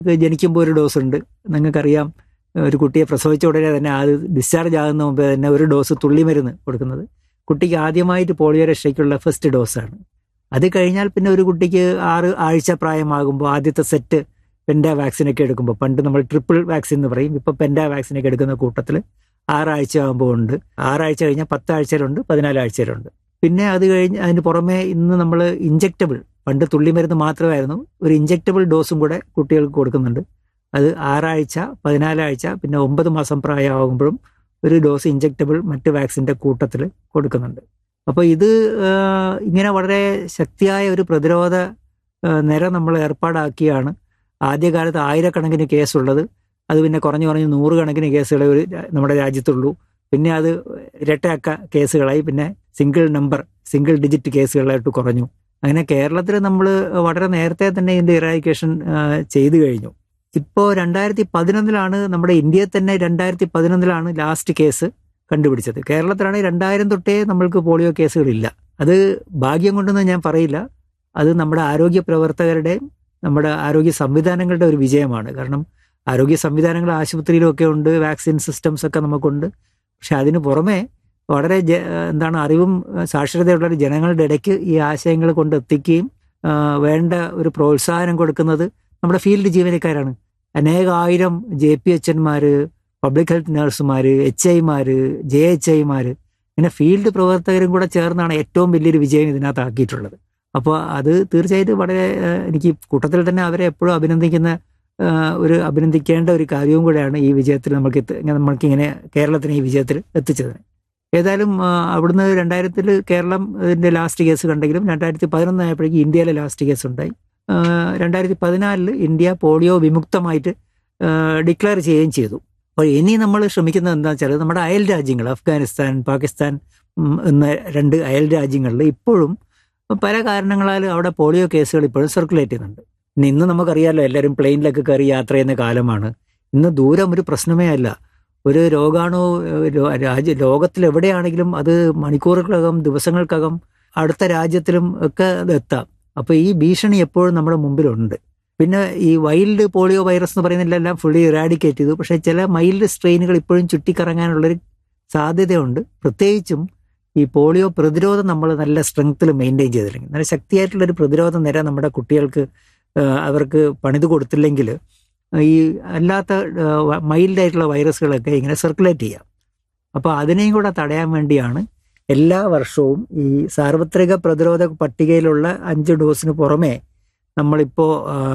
ഇത് ജനിക്കുമ്പോൾ ഒരു ഡോസ് ഉണ്ട് നിങ്ങൾക്കറിയാം ഒരു കുട്ടിയെ പ്രസവിച്ച ഉടനെ തന്നെ അത് ഡിസ്ചാർജ് ആകുന്ന മുമ്പേ തന്നെ ഒരു ഡോസ് തുള്ളി മരുന്ന് കൊടുക്കുന്നത് കുട്ടിക്ക് ആദ്യമായിട്ട് പോളിയോ രക്ഷയ്ക്കുള്ള ഫസ്റ്റ് ഡോസാണ് അത് കഴിഞ്ഞാൽ പിന്നെ ഒരു കുട്ടിക്ക് ആറ് ആഴ്ച പ്രായമാകുമ്പോൾ ആദ്യത്തെ സെറ്റ് പെൻഡ വാക്സിനൊക്കെ എടുക്കുമ്പോൾ പണ്ട് നമ്മൾ ട്രിപ്പിൾ വാക്സിൻ എന്ന് പറയും ഇപ്പോൾ പെൻഡ വാക്സിനൊക്കെ എടുക്കുന്ന കൂട്ടത്തിൽ ആറാഴ്ച ആകുമ്പോൾ ഉണ്ട് ആറാഴ്ച കഴിഞ്ഞാൽ പത്താഴ്ചയിലുണ്ട് പതിനാലാഴ്ചയിലുണ്ട് പിന്നെ അത് കഴിഞ്ഞ് അതിന് പുറമെ ഇന്ന് നമ്മൾ ഇഞ്ചെക്റ്റബിൾ പണ്ട് തുള്ളിമരുന്ന് മാത്രമായിരുന്നു ഒരു ഇഞ്ചെക്റ്റബിൾ ഡോസും കൂടെ കുട്ടികൾക്ക് കൊടുക്കുന്നുണ്ട് അത് ആറാഴ്ച പതിനാലാഴ്ച പിന്നെ ഒമ്പത് മാസം പ്രായമാകുമ്പോഴും ഒരു ഡോസ് ഇഞ്ചെക്റ്റബിൾ മറ്റ് വാക്സിൻ്റെ കൂട്ടത്തിൽ കൊടുക്കുന്നുണ്ട് അപ്പോൾ ഇത് ഇങ്ങനെ വളരെ ശക്തിയായ ഒരു പ്രതിരോധ നിര നമ്മൾ ഏർപ്പാടാക്കിയാണ് ആദ്യകാലത്ത് ആയിരക്കണക്കിന് കേസുള്ളത് അത് പിന്നെ കുറഞ്ഞു കുറഞ്ഞ് നൂറുകണക്കിന് കേസുകളെ ഒരു നമ്മുടെ രാജ്യത്തുള്ളൂ പിന്നെ അത് ഇരട്ടയാക്ക കേസുകളായി പിന്നെ സിംഗിൾ നമ്പർ സിംഗിൾ ഡിജിറ്റ് കേസുകളായിട്ട് കുറഞ്ഞു അങ്ങനെ കേരളത്തിൽ നമ്മൾ വളരെ നേരത്തെ തന്നെ ഇതിൻ്റെ ഇറാഡിക്കേഷൻ ചെയ്തു കഴിഞ്ഞു ഇപ്പോൾ രണ്ടായിരത്തി പതിനൊന്നിലാണ് നമ്മുടെ ഇന്ത്യയിൽ തന്നെ രണ്ടായിരത്തി പതിനൊന്നിലാണ് ലാസ്റ്റ് കേസ് കണ്ടുപിടിച്ചത് കേരളത്തിലാണ് രണ്ടായിരം തൊട്ടേ നമ്മൾക്ക് പോളിയോ കേസുകളില്ല അത് ഭാഗ്യം കൊണ്ടൊന്നും ഞാൻ പറയില്ല അത് നമ്മുടെ ആരോഗ്യ പ്രവർത്തകരുടെയും നമ്മുടെ ആരോഗ്യ സംവിധാനങ്ങളുടെ ഒരു വിജയമാണ് കാരണം ആരോഗ്യ സംവിധാനങ്ങൾ ആശുപത്രിയിലൊക്കെ ഉണ്ട് വാക്സിൻ സിസ്റ്റംസ് ഒക്കെ നമുക്കുണ്ട് പക്ഷെ അതിന് പുറമെ വളരെ എന്താണ് അറിവും സാക്ഷരതയുള്ള ജനങ്ങളുടെ ഇടയ്ക്ക് ഈ ആശയങ്ങൾ കൊണ്ടെത്തിക്കുകയും വേണ്ട ഒരു പ്രോത്സാഹനം കൊടുക്കുന്നത് നമ്മുടെ ഫീൽഡ് ജീവനക്കാരാണ് അനേകായിരം ജെ പി എച്ച് എൻമാർ പബ്ലിക് ഹെൽത്ത് നഴ്സുമാർ എച്ച് ഐമാർ ജെ എച്ച് ഐമാർ ഇങ്ങനെ ഫീൽഡ് പ്രവർത്തകരും കൂടെ ചേർന്നാണ് ഏറ്റവും വലിയൊരു വിജയം ഇതിനകത്ത് ആക്കിയിട്ടുള്ളത് അപ്പോൾ അത് തീർച്ചയായിട്ടും വളരെ എനിക്ക് കൂട്ടത്തിൽ തന്നെ അവരെ എപ്പോഴും അഭിനന്ദിക്കുന്ന ഒരു അഭിനന്ദിക്കേണ്ട ഒരു കാര്യവും കൂടെയാണ് ഈ വിജയത്തിൽ നമുക്ക് നമ്മൾക്കിങ്ങനെ കേരളത്തിന് ഈ വിജയത്തിൽ എത്തിച്ചതിന് ഏതായാലും അവിടുന്ന് രണ്ടായിരത്തിൽ കേരളം ഇതിൻ്റെ ലാസ്റ്റ് കേസ് കണ്ടെങ്കിലും രണ്ടായിരത്തി പതിനൊന്ന് ആയപ്പോഴേക്കും ഇന്ത്യയിലെ ലാസ്റ്റ് കേസ് ഉണ്ടായി രണ്ടായിരത്തി പതിനാലില് ഇന്ത്യ പോളിയോ വിമുക്തമായിട്ട് ഡിക്ലെയർ ചെയ്യുകയും ചെയ്തു അപ്പോൾ ഇനി നമ്മൾ ശ്രമിക്കുന്നത് എന്താ വെച്ചാൽ നമ്മുടെ അയൽ രാജ്യങ്ങൾ അഫ്ഗാനിസ്ഥാൻ പാകിസ്ഥാൻ എന്ന രണ്ട് അയൽ രാജ്യങ്ങളിൽ ഇപ്പോഴും പല കാരണങ്ങളാൽ അവിടെ പോളിയോ കേസുകൾ ഇപ്പോഴും സർക്കുലേറ്റ് ചെയ്യുന്നുണ്ട് പിന്നെ ഇന്ന് നമുക്കറിയാമല്ലോ എല്ലാവരും പ്ലെയിനിലൊക്കെ കയറി യാത്ര ചെയ്യുന്ന കാലമാണ് ഇന്ന് ദൂരം ഒരു പ്രശ്നമേ അല്ല ഒരു രോഗാണു രാജ്യ ലോകത്തിൽ എവിടെയാണെങ്കിലും അത് മണിക്കൂറുകൾക്കകം ദിവസങ്ങൾക്കകം അടുത്ത രാജ്യത്തിലും ഒക്കെ അത് എത്താം അപ്പോൾ ഈ ഭീഷണി എപ്പോഴും നമ്മുടെ മുമ്പിലുണ്ട് പിന്നെ ഈ വൈൽഡ് പോളിയോ വൈറസ് എന്ന് പറയുന്നതിലെല്ലാം ഫുള്ളി ഇറാഡിക്കേറ്റ് ചെയ്തു പക്ഷേ ചില മൈൽഡ് സ്ട്രെയിനുകൾ ഇപ്പോഴും ചുറ്റിക്കറങ്ങാനുള്ളൊരു സാധ്യതയുണ്ട് പ്രത്യേകിച്ചും ഈ പോളിയോ പ്രതിരോധം നമ്മൾ നല്ല സ്ട്രെങ്ത്തിൽ മെയിൻറ്റെയിൻ ചെയ്തില്ലെങ്കിൽ നല്ല ശക്തിയായിട്ടുള്ളൊരു പ്രതിരോധ നിര നമ്മുടെ കുട്ടികൾക്ക് അവർക്ക് പണിത് കൊടുത്തില്ലെങ്കിൽ ഈ അല്ലാത്ത മൈൽഡായിട്ടുള്ള വൈറസുകളൊക്കെ ഇങ്ങനെ സർക്കുലേറ്റ് ചെയ്യാം അപ്പോൾ അതിനെയും കൂടെ തടയാൻ വേണ്ടിയാണ് എല്ലാ വർഷവും ഈ സാർവത്രിക പ്രതിരോധ പട്ടികയിലുള്ള അഞ്ച് ഡോസിന് പുറമെ നമ്മളിപ്പോൾ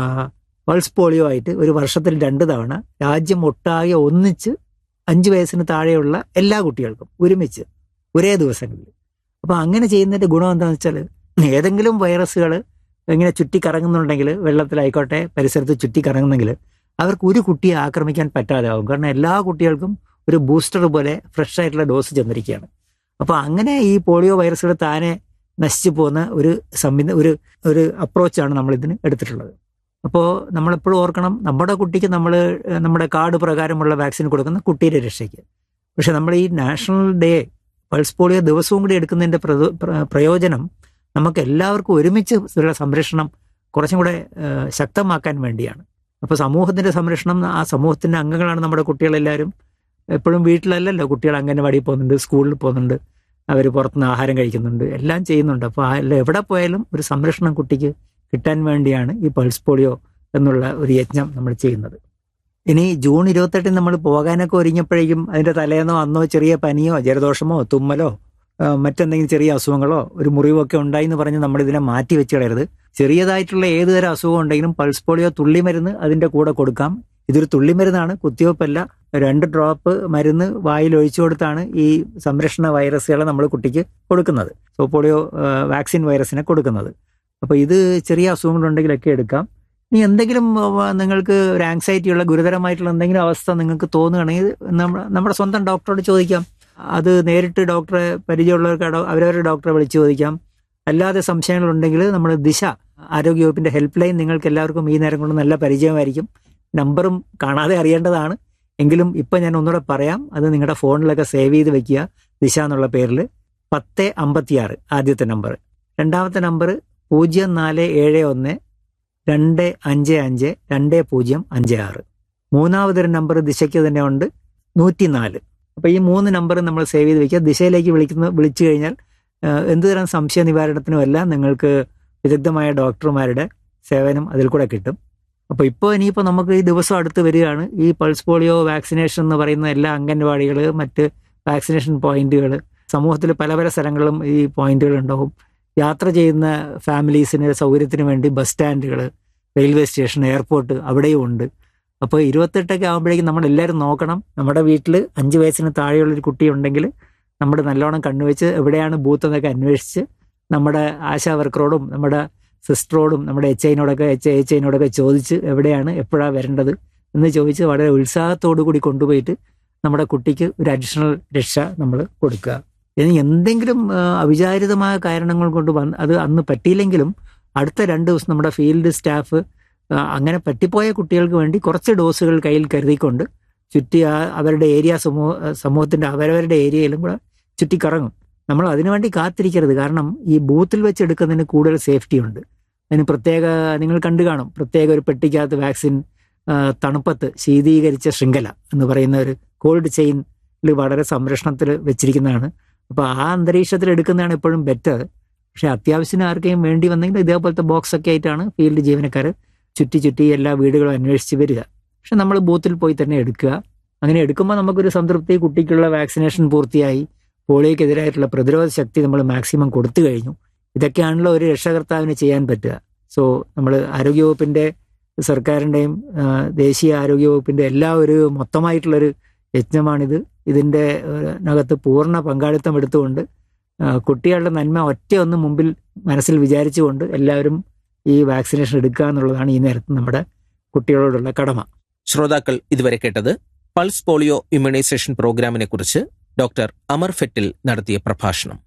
പൾസ് പോളിയോ ആയിട്ട് ഒരു വർഷത്തിൽ രണ്ട് തവണ രാജ്യം ഒട്ടാകെ ഒന്നിച്ച് അഞ്ച് വയസ്സിന് താഴെയുള്ള എല്ലാ കുട്ടികൾക്കും ഒരുമിച്ച് ഒരേ ദിവസങ്ങളിൽ അപ്പോൾ അങ്ങനെ ചെയ്യുന്നതിൻ്റെ ഗുണം എന്താണെന്ന് വെച്ചാൽ ഏതെങ്കിലും വൈറസുകൾ ഇങ്ങനെ ചുറ്റിക്കറങ്ങുന്നുണ്ടെങ്കിൽ വെള്ളത്തിലായിക്കോട്ടെ പരിസരത്ത് ചുറ്റിക്കറങ്ങുന്നെങ്കിൽ അവർക്ക് ഒരു കുട്ടിയെ ആക്രമിക്കാൻ പറ്റാതെ ആവും കാരണം എല്ലാ കുട്ടികൾക്കും ഒരു ബൂസ്റ്റർ പോലെ ഫ്രഷ് ആയിട്ടുള്ള ഡോസ് ചെന്നിരിക്കുകയാണ് അപ്പോൾ അങ്ങനെ ഈ പോളിയോ വൈറസുകൾ താനെ നശിച്ചു പോകുന്ന ഒരു സംവിധ ഒരു ഒരു അപ്രോച്ചാണ് നമ്മൾ ഇതിന് എടുത്തിട്ടുള്ളത് അപ്പോൾ നമ്മളെപ്പോഴും ഓർക്കണം നമ്മുടെ കുട്ടിക്ക് നമ്മൾ നമ്മുടെ കാർഡ് പ്രകാരമുള്ള വാക്സിൻ കൊടുക്കുന്ന കുട്ടിയുടെ രക്ഷയ്ക്ക് പക്ഷെ നമ്മൾ ഈ നാഷണൽ ഡേ പൾസ് പോളിയോ ദിവസവും കൂടി എടുക്കുന്നതിൻ്റെ പ്രയോജനം നമുക്ക് എല്ലാവർക്കും ഒരുമിച്ച് ഉള്ള സംരക്ഷണം കുറച്ചും കൂടെ ശക്തമാക്കാൻ വേണ്ടിയാണ് അപ്പോൾ സമൂഹത്തിൻ്റെ സംരക്ഷണം ആ സമൂഹത്തിൻ്റെ അംഗങ്ങളാണ് നമ്മുടെ കുട്ടികളെല്ലാവരും എപ്പോഴും വീട്ടിലല്ലല്ലോ കുട്ടികൾ അംഗനവാടിയിൽ പോകുന്നുണ്ട് സ്കൂളിൽ പോകുന്നുണ്ട് അവർ പുറത്തുനിന്ന് ആഹാരം കഴിക്കുന്നുണ്ട് എല്ലാം ചെയ്യുന്നുണ്ട് അപ്പോൾ എവിടെ പോയാലും ഒരു സംരക്ഷണം കുട്ടിക്ക് കിട്ടാൻ വേണ്ടിയാണ് ഈ പൾസ് പോളിയോ എന്നുള്ള ഒരു യജ്ഞം നമ്മൾ ചെയ്യുന്നത് ഇനി ജൂൺ ഇരുപത്തെട്ടിന് നമ്മൾ പോകാനൊക്കെ ഒരുങ്ങിയപ്പോഴേക്കും അതിൻ്റെ തലേന്നോ അന്നോ ചെറിയ പനിയോ ജലദോഷമോ തുമ്മലോ മറ്റെന്തെങ്കിലും ചെറിയ അസുഖങ്ങളോ ഒരു മുറിവൊക്കെ ഉണ്ടായി എന്ന് പറഞ്ഞ് നമ്മൾ ഇതിനെ മാറ്റി വെച്ച് കളയരുത് ചെറിയതായിട്ടുള്ള ഏത് തരം അസുഖം ഉണ്ടെങ്കിലും പൾസ് പോളിയോ തുള്ളിമരുന്ന് അതിൻ്റെ കൂടെ കൊടുക്കാം ഇതൊരു തുള്ളിമരുന്നാണ് കുത്തിവെപ്പല്ല രണ്ട് ഡ്രോപ്പ് മരുന്ന് വായിൽ ഒഴിച്ചു കൊടുത്താണ് ഈ സംരക്ഷണ വൈറസുകളെ നമ്മൾ കുട്ടിക്ക് കൊടുക്കുന്നത് സോ പോളിയോ വാക്സിൻ വൈറസിനെ കൊടുക്കുന്നത് അപ്പോൾ ഇത് ചെറിയ അസുഖങ്ങളുണ്ടെങ്കിലൊക്കെ എടുക്കാം ഇനി എന്തെങ്കിലും നിങ്ങൾക്ക് ഒരു ആങ്സൈറ്റി ഉള്ള ഗുരുതരമായിട്ടുള്ള എന്തെങ്കിലും അവസ്ഥ നിങ്ങൾക്ക് തോന്നുകയാണെങ്കിൽ നമ്മുടെ സ്വന്തം ഡോക്ടറോട് ചോദിക്കാം അത് നേരിട്ട് ഡോക്ടറെ പരിചയമുള്ളവർക്ക് അവരവരുടെ ഡോക്ടറെ വിളിച്ച് ചോദിക്കാം അല്ലാതെ സംശയങ്ങളുണ്ടെങ്കിൽ നമ്മൾ ദിശ ആരോഗ്യവകുപ്പിന്റെ ഹെൽപ്പ് ലൈൻ നിങ്ങൾക്ക് എല്ലാവർക്കും ഈ നേരം കൊണ്ട് നല്ല പരിചയമായിരിക്കും നമ്പറും കാണാതെ അറിയേണ്ടതാണ് എങ്കിലും ഇപ്പം ഞാൻ ഒന്നുകൂടെ പറയാം അത് നിങ്ങളുടെ ഫോണിലൊക്കെ സേവ് ചെയ്ത് വെക്കുക ദിശ എന്നുള്ള പേരിൽ പത്ത് അമ്പത്തിയാറ് ആദ്യത്തെ നമ്പർ രണ്ടാമത്തെ നമ്പർ പൂജ്യം നാല് ഏഴ് ഒന്ന് രണ്ട് അഞ്ച് അഞ്ച് രണ്ട് പൂജ്യം അഞ്ച് ആറ് മൂന്നാമതൊരു നമ്പർ ദിശയ്ക്ക് തന്നെ ഉണ്ട് നൂറ്റിനാല് അപ്പോൾ ഈ മൂന്ന് നമ്പർ നമ്മൾ സേവ് ചെയ്ത് വെക്കുക ദിശയിലേക്ക് വിളിക്കുന്ന വിളിച്ചു കഴിഞ്ഞാൽ എന്തുതരം സംശയ നിവാരണത്തിനും എല്ലാം നിങ്ങൾക്ക് വിദഗ്ധമായ ഡോക്ടർമാരുടെ സേവനം അതിൽ കൂടെ കിട്ടും അപ്പോൾ ഇപ്പോൾ ഇനിയിപ്പോൾ നമുക്ക് ഈ ദിവസം അടുത്ത് വരികയാണ് ഈ പൾസ് പോളിയോ വാക്സിനേഷൻ എന്ന് പറയുന്ന എല്ലാ അംഗൻവാടികൾ മറ്റ് വാക്സിനേഷൻ പോയിന്റുകൾ സമൂഹത്തിൽ പല പല സ്ഥലങ്ങളിലും ഈ പോയിന്റുകൾ ഉണ്ടാവും യാത്ര ചെയ്യുന്ന ഫാമിലീസിന് സൗകര്യത്തിന് വേണ്ടി ബസ് സ്റ്റാൻഡുകൾ റെയിൽവേ സ്റ്റേഷൻ എയർപോർട്ട് അവിടെയും ഉണ്ട് അപ്പോൾ ഇരുപത്തെട്ടൊക്കെ ആകുമ്പോഴേക്കും നമ്മൾ എല്ലാവരും നോക്കണം നമ്മുടെ വീട്ടിൽ അഞ്ച് വയസ്സിന് താഴെയുള്ളൊരു കുട്ടി ഉണ്ടെങ്കിൽ നമ്മുടെ നല്ലോണം കണ്ണുവെച്ച് എവിടെയാണ് ബൂത്ത് എന്നൊക്കെ അന്വേഷിച്ച് നമ്മുടെ ആശാ വർക്കറോടും നമ്മുടെ സിസ്റ്ററോടും നമ്മുടെ എച്ച് ഐനോടൊക്കെ എച്ച് എച്ച് ഐനോടൊക്കെ ചോദിച്ച് എവിടെയാണ് എപ്പോഴാണ് വരേണ്ടത് എന്ന് ചോദിച്ച് വളരെ ഉത്സാഹത്തോടു കൂടി കൊണ്ടുപോയിട്ട് നമ്മുടെ കുട്ടിക്ക് ഒരു അഡീഷണൽ രക്ഷ നമ്മൾ കൊടുക്കുക ഇനി എന്തെങ്കിലും അവിചാരിതമായ കാരണങ്ങൾ കൊണ്ട് വന്ന് അത് അന്ന് പറ്റിയില്ലെങ്കിലും അടുത്ത രണ്ട് ദിവസം നമ്മുടെ ഫീൽഡ് സ്റ്റാഫ് അങ്ങനെ പറ്റിപ്പോയ കുട്ടികൾക്ക് വേണ്ടി കുറച്ച് ഡോസുകൾ കയ്യിൽ കരുതിക്കൊണ്ട് ചുറ്റി അവരുടെ ഏരിയ സമൂഹ സമൂഹത്തിന്റെ അവരവരുടെ ഏരിയയിലും കൂടെ ചുറ്റിക്കറങ്ങും നമ്മൾ അതിനുവേണ്ടി കാത്തിരിക്കരുത് കാരണം ഈ ബൂത്തിൽ വെച്ച് എടുക്കുന്നതിന് കൂടുതൽ സേഫ്റ്റി ഉണ്ട് അതിന് പ്രത്യേക നിങ്ങൾ കണ്ടു കാണും പ്രത്യേക ഒരു പെട്ടിക്കകത്ത് വാക്സിൻ തണുപ്പത്ത് ശീതീകരിച്ച ശൃംഖല എന്ന് പറയുന്ന ഒരു കോൾഡ് ചെയിനിൽ വളരെ സംരക്ഷണത്തിൽ വെച്ചിരിക്കുന്നതാണ് അപ്പോൾ ആ അന്തരീക്ഷത്തിൽ എടുക്കുന്നതാണ് എപ്പോഴും ബെറ്റർ പക്ഷെ അത്യാവശ്യത്തിന് ആർക്കെങ്കിലും വേണ്ടി വന്നെങ്കിൽ ഇതേപോലത്തെ ബോക്സ് ഒക്കെ ആയിട്ടാണ് ഫീൽഡ് ജീവനക്കാർ ചുറ്റി ചുറ്റി എല്ലാ വീടുകളും അന്വേഷിച്ച് വരിക പക്ഷെ നമ്മൾ ബൂത്തിൽ പോയി തന്നെ എടുക്കുക അങ്ങനെ എടുക്കുമ്പോൾ നമുക്കൊരു സംതൃപ്തി കുട്ടിക്കുള്ള വാക്സിനേഷൻ പൂർത്തിയായി പോളിയോക്കെതിരായിട്ടുള്ള പ്രതിരോധ ശക്തി നമ്മൾ മാക്സിമം കൊടുത്തു കഴിഞ്ഞു ഇതൊക്കെയാണല്ലോ ഒരു രക്ഷകർത്താവിന് ചെയ്യാൻ പറ്റുക സോ നമ്മൾ ആരോഗ്യവകുപ്പിന്റെ സർക്കാരിൻ്റെയും ദേശീയ ആരോഗ്യവകുപ്പിന്റെ എല്ലാ ഒരു മൊത്തമായിട്ടുള്ളൊരു യജ്ഞമാണിത് ഇതിൻ്റെ അകത്ത് പൂർണ്ണ പങ്കാളിത്തം എടുത്തുകൊണ്ട് കുട്ടികളുടെ നന്മ ഒറ്റ ഒന്ന് മുമ്പിൽ മനസ്സിൽ വിചാരിച്ചുകൊണ്ട് എല്ലാവരും ഈ വാക്സിനേഷൻ എടുക്കുക എന്നുള്ളതാണ് ഈ നേരത്ത് നമ്മുടെ കുട്ടികളോടുള്ള കടമ ശ്രോതാക്കൾ ഇതുവരെ കേട്ടത് പൾസ് പോളിയോ ഇമ്മ്യൂണൈസേഷൻ പ്രോഗ്രാമിനെ കുറിച്ച് ഡോക്ടർ അമർ ഫെറ്റിൽ നടത്തിയ പ്രഭാഷണം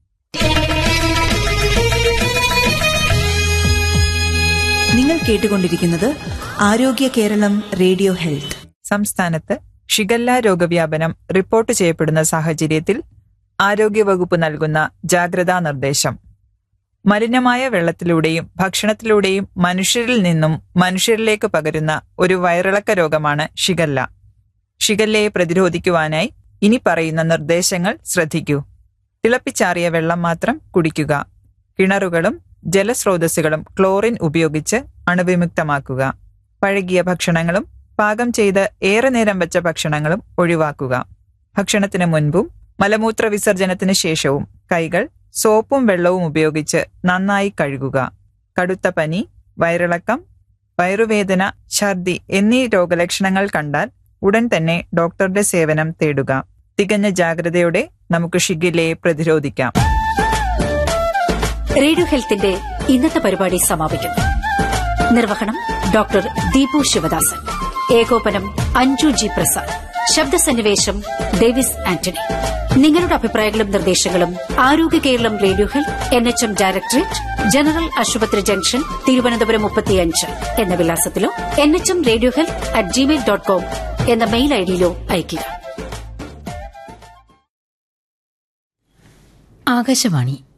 നിങ്ങൾ കേട്ടുകൊണ്ടിരിക്കുന്നത് ആരോഗ്യ കേരളം റേഡിയോ ഹെൽത്ത് സംസ്ഥാനത്ത് ഷിഗല്ല രോഗവ്യാപനം റിപ്പോർട്ട് ചെയ്യപ്പെടുന്ന സാഹചര്യത്തിൽ ആരോഗ്യവകുപ്പ് നൽകുന്ന ജാഗ്രതാ നിർദ്ദേശം മലിനമായ വെള്ളത്തിലൂടെയും ഭക്ഷണത്തിലൂടെയും മനുഷ്യരിൽ നിന്നും മനുഷ്യരിലേക്ക് പകരുന്ന ഒരു വയറിളക്ക രോഗമാണ് ഷിഗല്ല ഷിഗല്ലയെ പ്രതിരോധിക്കുവാനായി ഇനി പറയുന്ന നിർദ്ദേശങ്ങൾ ശ്രദ്ധിക്കൂ തിളപ്പിച്ചാറിയ വെള്ളം മാത്രം കുടിക്കുക കിണറുകളും ജലസ്രോതസ്സുകളും ക്ലോറിൻ ഉപയോഗിച്ച് അണുവിമുക്തമാക്കുക പഴകിയ ഭക്ഷണങ്ങളും പാകം ചെയ്ത് ഏറെ നേരം വെച്ച ഭക്ഷണങ്ങളും ഒഴിവാക്കുക ഭക്ഷണത്തിന് മുൻപും മലമൂത്ര വിസർജനത്തിന് ശേഷവും കൈകൾ സോപ്പും വെള്ളവും ഉപയോഗിച്ച് നന്നായി കഴുകുക കടുത്ത പനി വയറിളക്കം വയറുവേദന ഛർദി എന്നീ രോഗലക്ഷണങ്ങൾ കണ്ടാൽ ഉടൻ തന്നെ ഡോക്ടറുടെ സേവനം തേടുക തികഞ്ഞ ജാഗ്രതയോടെ നമുക്ക് ഷിഗില്ലയെ പ്രതിരോധിക്കാം റേഡിയോ ഹെൽത്തിന്റെ ഇന്നത്തെ പരിപാടി സമാപിക്കുന്നു നിർവഹണം ഡോക്ടർ ദീപു ശിവദാസൻ ഏകോപനം അഞ്ജു ജി പ്രസാദ് ശബ്ദസന്നിവേശം ഡേവിസ് ആന്റണി നിങ്ങളുടെ അഭിപ്രായങ്ങളും നിർദ്ദേശങ്ങളും Arogya Keralam radio health N H M directorate general ആശുപത്രി ജംഗ്ഷൻ തിരുവനന്തപുരം മുപ്പത്തിയഞ്ച് എന്ന വിലാസത്തിലോ N H M radio health at Gmail dot com എന്ന മെയിൽ ഐഡിയിലോ അയയ്ക്കുക ആകാശവാണി